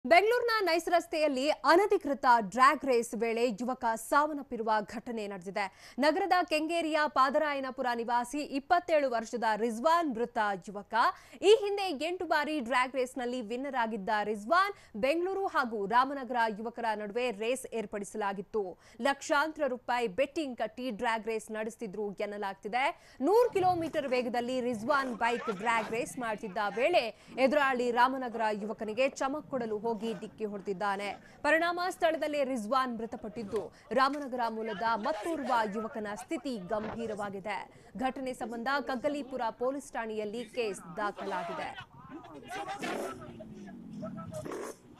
ಬೆಂಗಳೂರಿನ ನೈಸ್ ರಸ್ತೆಯಲ್ಲಿ ಅನಧಿಕೃತ ಡ್ರ್ಯಾಗ್ ರೇಸ್ ವೇಳೆ ಯುವಕ ಸಾವನ್ನಪ್ಪಿರುವ ಘಟನೆ ನಡೆದಿದೆ ನಗರದ ಕೆಂಗೇರಿಯ ಪಾದರಾಯನಪುರ ನಿವಾಸಿ ಇಪ್ಪತ್ತೇಳು ವರ್ಷದ ರಿಜ್ವಾನ್ ಮೃತ ಯುವಕ ಈ ಹಿಂದೆ ಎಂಟು ಬಾರಿ ಡ್ರ್ಯಾಗ್ ರೇಸ್ನಲ್ಲಿ ವಿನ್ನರ್ ಆಗಿದ್ದ ರಿಜ್ವಾನ್ ಬೆಂಗಳೂರು ಹಾಗೂ ರಾಮನಗರ ಯುವಕರ ನಡುವೆ ರೇಸ್ ಏರ್ಪಡಿಸಲಾಗಿತ್ತು ಲಕ್ಷಾಂತರ ರೂಪಾಯಿ ಬೆಟ್ಟಿಂಗ್ ಕಟ್ಟಿ ಡ್ರ್ಯಾಗ್ ರೇಸ್ ನಡೆಸುತ್ತಿದ್ರು ಎನ್ನಲಾಗ್ತಿದೆ ನೂರು ಕಿಲೋಮೀಟರ್ ವೇಗದಲ್ಲಿ ರಿಜ್ವಾನ್ ಬೈಕ್ ಡ್ರ್ಯಾಗ್ ರೇಸ್ ಮಾಡ್ತಿದ್ದ ವೇಳೆ ಎದುರಾಳಿ ರಾಮನಗರ ಯುವಕನಿಗೆ ಚಮಕ್ ಕೊಡಲು ಹೋಗಿ ಡಿಕ್ಕಿ ಹೊಡೆದಿದ್ದಾನೆ ಪರಿಣಾಮ ಸ್ಥಳದಲ್ಲೇ ರಿಜ್ವಾನ್ ಮೃತಪಟ್ಟಿದ್ದು ರಾಮನಗರ ಮೂಲದ ಮತ್ತೋರ್ವ ಯುವಕನ ಸ್ಥಿತಿ ಗಂಭೀರವಾಗಿದೆ ಘಟನೆ ಸಂಬಂಧ ಕಗ್ಗಲೀಪುರ ಪೊಲೀಸ್ ಠಾಣೆಯಲ್ಲಿ ಕೇಸ್ ದಾಖಲಾಗಿದೆ